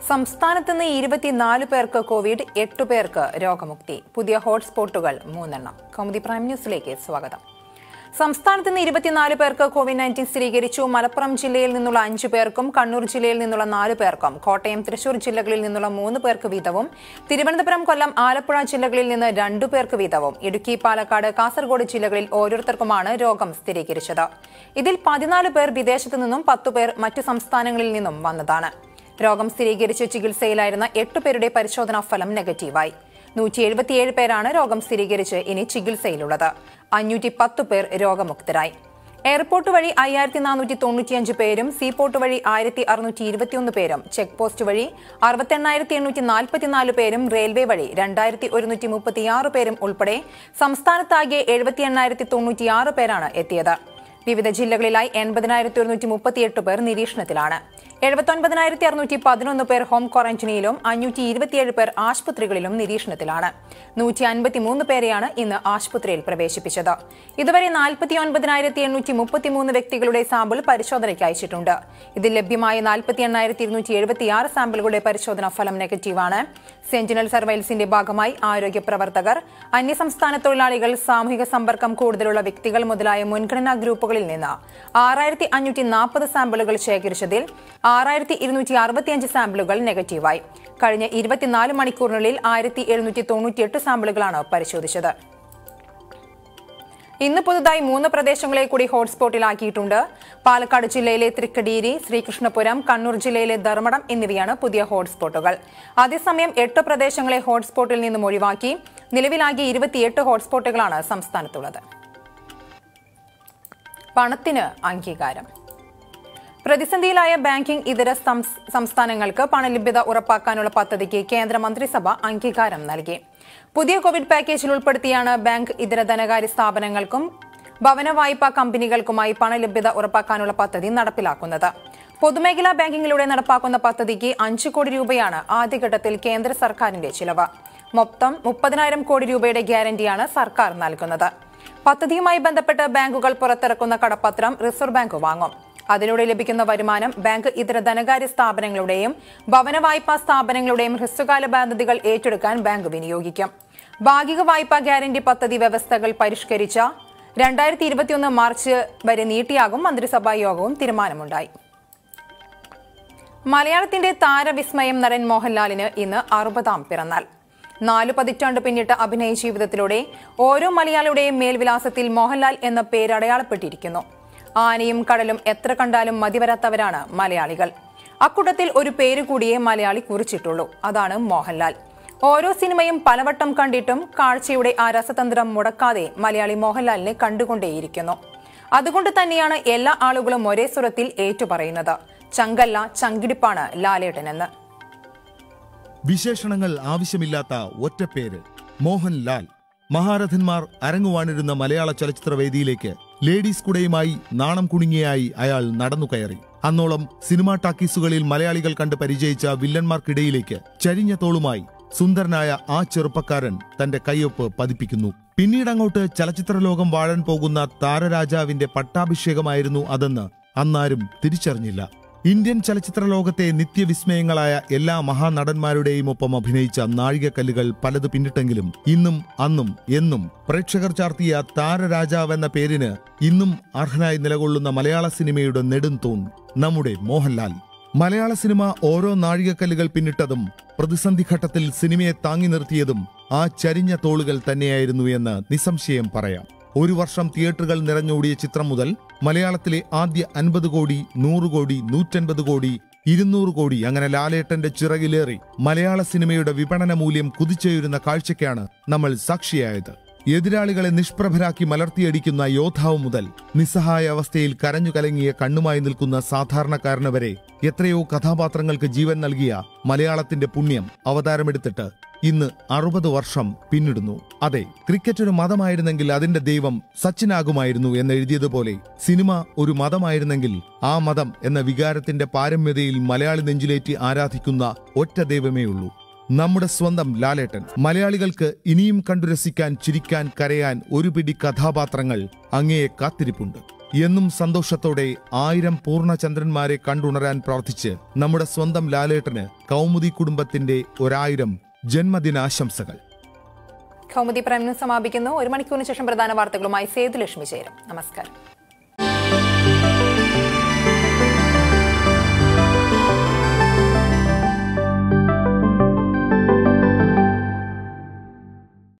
സംസ്ഥാനത്ത് നിന്ന് ഇരുപത്തിനാല് പേർക്ക് കോവിഡ് എട്ട് പേർക്ക് രോഗമുക്തി പുതിയ ഹോട്ട്സ്പോട്ടുകൾ മൂന്നെണ്ണം കൗമുദി പ്രൈം ന്യൂസിലേക്ക് സ്വാഗതം സംസ്ഥാനത്ത് നിന്ന് ഇരുപത്തിനാല് പേർക്ക് കോവിഡ് നയൻറ്റീൻ സ്ഥിരീകരിച്ചു മലപ്പുറം ജില്ലയിൽ നിന്നുള്ള അഞ്ചു പേർക്കും കണ്ണൂർ ജില്ലയിൽ നിന്നുള്ള നാല് പേർക്കും കോട്ടയം തൃശൂർ ജില്ലകളിൽ നിന്നുള്ള മൂന്ന് പേർക്ക് വീതവും തിരുവനന്തപുരം കൊല്ലം ആലപ്പുഴ ജില്ലകളിൽ നിന്ന് രണ്ടു പേർക്ക് വീതവും ഇടുക്കി പാലക്കാട് കാസർഗോഡ് ജില്ലകളിൽ ഓരോരുത്തർക്കുമാണ് രോഗം സ്ഥിരീകരിച്ചത് ഇതിൽ പതിനാല് പേർ വിദേശത്തു നിന്നും പത്തുപേർ മറ്റു സംസ്ഥാനങ്ങളിൽ നിന്നും വന്നതാണ് രോഗം സ്ഥിരീകരിച്ച് ചികിത്സയിലായിരുന്ന എട്ട് പേരുടെ പരിശോധനാ ഫലം നെഗറ്റീവായി നൂറ്റി എഴുപത്തിയേഴ് പേരാണ് രോഗം സ്ഥിരീകരിച്ച് ഇനി ചികിത്സയിലുള്ളത് അഞ്ഞൂറ്റി പത്ത് പേർ രോഗമുക്തരായി എയർപോർട്ട് വഴി അയ്യായിരത്തി നാനൂറ്റി തൊണ്ണൂറ്റിയഞ്ച് പേരും സീപോർട്ട് വഴി ആയിരത്തി അറുന്നൂറ്റി ഇരുപത്തിയൊന്ന് പേരും ചെക്ക് പോസ്റ്റ് വഴി അറുപത്തെണ്ണായിരത്തി എണ്ണൂറ്റി നാൽപ്പത്തിനാല് പേരും റെയിൽവേ വഴി രണ്ടായിരത്തി ഒരുന്നൂറ്റി മുപ്പത്തിയാറ് പേരും ഉൾപ്പെടെ സംസ്ഥാനത്താകെ എഴുപത്തി എണ്ണായിരത്തി തൊണ്ണൂറ്റിയാറ് പേരാണ് എത്തിയത് വിവിധ ജില്ലകളിലായി എൺപതിനായിരത്തി ഒരുന്നൂറ്റി മുപ്പത്തിയെട്ട് പേർ നിരീക്ഷണത്തിലാണ് എഴുപത്തൊൻപതിനായിരത്തി അറുന്നൂറ്റി പതിനൊന്ന് പേർ ഹോം ക്വാറന്റീനിലും അഞ്ഞൂറ്റി ഇരുപത്തിയേഴ് പേർ ആശുപത്രികളിലും നിരീക്ഷണത്തിലാണ് നൂറ്റി അൻപത്തിമൂന്ന് പേരെയാണ് ഇന്ന് ആശുപത്രിയിൽ പ്രവേശിപ്പിച്ചത് ഇതുവരെ നാൽപ്പത്തി ഒൻപതിനായിരത്തി എണ്ണൂറ്റി മുപ്പത്തിമൂന്ന് വ്യക്തികളുടെ സാമ്പിൾ പരിശോധനയ്ക്ക് അയച്ചിട്ടുണ്ട് ഇതിൽ ലഭ്യമായ നാൽപ്പത്തി എണ്ണായിരത്തി ഇരുന്നൂറ്റി എഴുപത്തിയാറ് സാമ്പിളുകളുടെ പരിശോധനാ ഫലം നെഗറ്റീവാണ് സെന്റിനൽ സർവൈലൻസിന്റെ ഭാഗമായി ആരോഗ്യ പ്രവർത്തകർ അന്യസംസ്ഥാന തൊഴിലാളികൾ സാമൂഹിക സമ്പർക്കം കൂടുതലുള്ള വ്യക്തികൾ മുതലായ മുൻഗണനാ ഗ്രൂപ്പുകളിൽ നിന്ന് ആറായിരത്തി അഞ്ഞൂറ്റി നാൽപ്പത് സാമ്പിളുകൾ ശേഖരിച്ചതിൽ ആറായിരത്തി ഇരുന്നൂറ്റി അറുപത്തിയഞ്ച് സാമ്പിളുകൾ നെഗറ്റീവായി കഴിഞ്ഞ ഇരുപത്തിനാല് മണിക്കൂറിനുള്ളിൽ ആയിരത്തി എഴുന്നൂറ്റി തൊണ്ണൂറ്റിയെട്ട് സാമ്പിളുകളാണ് പരിശോധിച്ചത് ഇന്ന് പുതുതായി മൂന്ന് പ്രദേശങ്ങളെ കൂടി ഹോട്ട്സ്പോട്ടിലാക്കിയിട്ടുണ്ട് പാലക്കാട് ജില്ലയിലെ തൃക്കടീരി ശ്രീകൃഷ്ണപുരം കണ്ണൂർ ജില്ലയിലെ ധർമ്മടം എന്നിവയാണ് പുതിയ ഹോട്ട്സ്പോട്ടുകൾ അതേസമയം എട്ട് പ്രദേശങ്ങളെ ഹോട്ട്സ്പോട്ടിൽ നിന്നും ഒഴിവാക്കി നിലവിലാകെ ഇരുപത്തിയെട്ട് ഹോട്ട്സ്പോട്ടുകളാണ് സംസ്ഥാനത്തുള്ളത് പണത്തിന് അംഗീകാരം പ്രതിസന്ധിയിലായ ബാങ്കിംഗ് ഇതര സംസ്- സംസ്ഥാനങ്ങൾക്ക് പണലഭ്യത ഉറപ്പാക്കാനുള്ള പദ്ധതിക്ക് കേന്ദ്ര മന്ത്രിസഭ അംഗീകാരം നൽകി പുതിയ കോവിഡ് പാക്കേജിൽ ഉൾപ്പെടുത്തിയാണ് ബാങ്ക് ഇതര ധനകാര്യ സ്ഥാപനങ്ങൾക്കും ഭവന വായ്പാ കമ്പനികൾക്കുമായി പണലഭ്യത ഉറപ്പാക്കാനുള്ള പദ്ധതി നടപ്പിലാക്കുന്നത് പൊതുമേഖലാ ബാങ്കിങ്ങിലൂടെ നടപ്പാക്കുന്ന പദ്ധതിക്ക് അഞ്ച് കോടി രൂപയാണ് ആദ്യഘട്ടത്തിൽ കേന്ദ്ര സർക്കാരിന്റെ ചിലവ് മൊത്തം മുപ്പതിനായിരം കോടി രൂപയുടെ ഗ്യാരണ്ടിയാണ് സർക്കാർ നൽകുന്നത് പദ്ധതിയുമായി ബന്ധപ്പെട്ട് ബാങ്കുകൾ പുറത്തിറക്കുന്ന കടപ്പത്രം റിസർവ് ബാങ്ക് വാങ്ങും അതിലൂടെ ലഭിക്കുന്ന വരുമാനം ബാങ്ക് ഇതര ധനകാര്യ സ്ഥാപനങ്ങളുടെയും ഭവന വായ്പാ സ്ഥാപനങ്ങളുടെയും ഹ്രസ്വകാല ബാധ്യതകൾ ഏറ്റെടുക്കാൻ ബാങ്ക് വിനിയോഗിക്കും ഭാഗിക വായ്പാ ഗ്യാരണ്ടി പദ്ധതി വ്യവസ്ഥകൾ പരിഷ്കരിച്ച രണ്ടായിരത്തി ഇരുപത്തിയൊന്ന് മാർച്ച് വരെ നീട്ടിയാകും മന്ത്രിസഭാ യോഗവും തീരുമാനമുണ്ടായി മലയാളത്തിന്റെ താരവിസ്മയം നടൻ മോഹൻലാലിന് ഇന്ന് അറുപതാം പിറന്നാൾ നാലു പതിറ്റാണ്ട് പിന്നിട്ട അഭിനയ ജീവിതത്തിലൂടെ ഓരോ മലയാളിയുടെയും മേൽവിലാസത്തിൽ മോഹൻലാൽ എന്ന പേര് അടയാളപ്പെട്ടിരിക്കുന്നു ആനയും കടലും എത്ര കണ്ടാലും മതിവരാത്തവരാണ് മലയാളികൾ അക്കൂട്ടത്തിൽ ഒരു പേര് കൂടിയേ മലയാളി കുറിച്ചിട്ടുള്ളൂ അതാണ് മോഹൻലാൽ ഓരോ സിനിമയും പലവട്ടം കണ്ടിട്ടും കാഴ്ചയുടെ ആ രസതന്ത്രം മുടക്കാതെ മലയാളി മോഹൻലാലിനെ കണ്ടുകൊണ്ടേയിരിക്കുന്നു അതുകൊണ്ട് തന്നെയാണ് എല്ലാ ആളുകളും ഒരേ സ്വരത്തിൽ ഏറ്റുപറയുന്നത് ചങ്കല്ല ചങ്കിടിപ്പാണ് ലാലേട്ടനെന്ന് വിശേഷണങ്ങൾ ആവശ്യമില്ലാത്ത ഒറ്റപ്പേര് മോഹൻലാൽ മഹാരഥന്മാർ അരങ്ങുവാണിരുന്ന മലയാള ചലച്ചിത്ര വേദിയിലേക്ക് ലേഡീസ് കുടയുമായി നാണം കുണുങ്ങിയായി അയാൾ നടന്നു കയറി അന്നോളം സിനിമാ ടാക്കീസുകളിൽ മലയാളികൾ കണ്ട് പരിചയിച്ച വില്ലന്മാർക്കിടയിലേക്ക് ചരിഞ്ഞ തോളുമായി സുന്ദരനായ ആ ചെറുപ്പക്കാരൻ തന്റെ കയ്യൊപ്പ് പതിപ്പിക്കുന്നു പിന്നീടങ്ങോട്ട് ചലച്ചിത്ര ലോകം വാഴാൻ പോകുന്ന താരരാജാവിന്റെ പട്ടാഭിഷേകമായിരുന്നു അതെന്ന് അന്നാരും തിരിച്ചറിഞ്ഞില്ല ഇന്ത്യൻ ചലച്ചിത്ര ലോകത്തെ നിത്യവിസ്മയങ്ങളായ എല്ലാ മഹാനടന്മാരുടെയും ഒപ്പം അഭിനയിച്ച നാഴികക്കല്ലുകൾ പലത് പിന്നിട്ടെങ്കിലും ഇന്നും അന്നും എന്നും പ്രേക്ഷകർ ചാർത്തിയ താരരാജാവെന്ന പേരിന് ഇന്നും അർഹനായി നിലകൊള്ളുന്ന മലയാള സിനിമയുടെ നെടുംതൂൺ നമ്മുടെ മോഹൻലാൽ മലയാള സിനിമ ഓരോ നാഴികക്കല്ലുകൾ പിന്നിട്ടതും പ്രതിസന്ധി ഘട്ടത്തിൽ സിനിമയെ താങ്ങി നിർത്തിയതും ആ ചരിഞ്ഞ തോളുകൾ തന്നെയായിരുന്നു എന്ന് നിസ്സംശയം പറയാം ഒരു വർഷം തിയേറ്ററുകൾ നിറഞ്ഞോടിയ ചിത്രം മുതൽ മലയാളത്തിലെ ആദ്യ അൻപത് കോടി നൂറ് കോടി നൂറ്റൻപത് കോടി ഇരുന്നൂറ് കോടി അങ്ങനെ ലാലേട്ടന്റെ ചിറകിലേറി മലയാള സിനിമയുടെ വിപണന മൂല്യം കുതിച്ചുയരുന്ന കാഴ്ചയ്ക്കാണ് നമ്മൾ സാക്ഷിയായത് എതിരാളികളെ നിഷ്പ്രഭരാക്കി മലർത്തിയടിക്കുന്ന യോദ്ധാവ് മുതൽ നിസ്സഹായ അവസ്ഥയിൽ കരഞ്ഞു കലങ്ങിയ കണ്ണുമായി നിൽക്കുന്ന സാധാരണക്കാരന് വരെ എത്രയോ കഥാപാത്രങ്ങൾക്ക് ജീവൻ നൽകിയ മലയാളത്തിന്റെ പുണ്യം അവതാരമെടുത്തിട്ട് ഇന്ന് അറുപത് വർഷം പിന്നിടുന്നു അതെ ക്രിക്കറ്റ് ഒരു മതമായിരുന്നെങ്കിൽ അതിന്റെ ദൈവം സച്ചിനാകുമായിരുന്നു എന്നെഴുതിയതുപോലെ സിനിമ ഒരു മതമായിരുന്നെങ്കിൽ ആ മതം എന്ന വികാരത്തിന്റെ പാരമ്യതയിൽ മലയാളി നെഞ്ചിലേറ്റി ആരാധിക്കുന്ന ഒറ്റ ദൈവമേ ഉള്ളൂ നമ്മുടെ സ്വന്തം ലാലേട്ടൻ മലയാളികൾക്ക് ഇനിയും കണ്ടു രസിക്കാൻ ചിരിക്കാൻ കരയാൻ ഒരു പിടി കഥാപാത്രങ്ങൾ അങ്ങയെ കാത്തിരിപ്പുണ്ട് എന്നും സന്തോഷത്തോടെ ആയിരം പൂർണ്ണചന്ദ്രന്മാരെ കണ്ടുണരാൻ പ്രാർത്ഥിച്ച് നമ്മുടെ സ്വന്തം ലാലേട്ടന് കൗമുദി കുടുംബത്തിന്റെ ഒരായിരം ജന്മദിനാശംസകൾ കൗമുദി പ്രൈം ന്യൂസ് സമാപിക്കുന്നു ഒരു മണിക്കൂറിന് ശേഷം പ്രധാന വാർത്തകളുമായി സേതുലക്ഷ്മി ചേരും നമസ്കാരം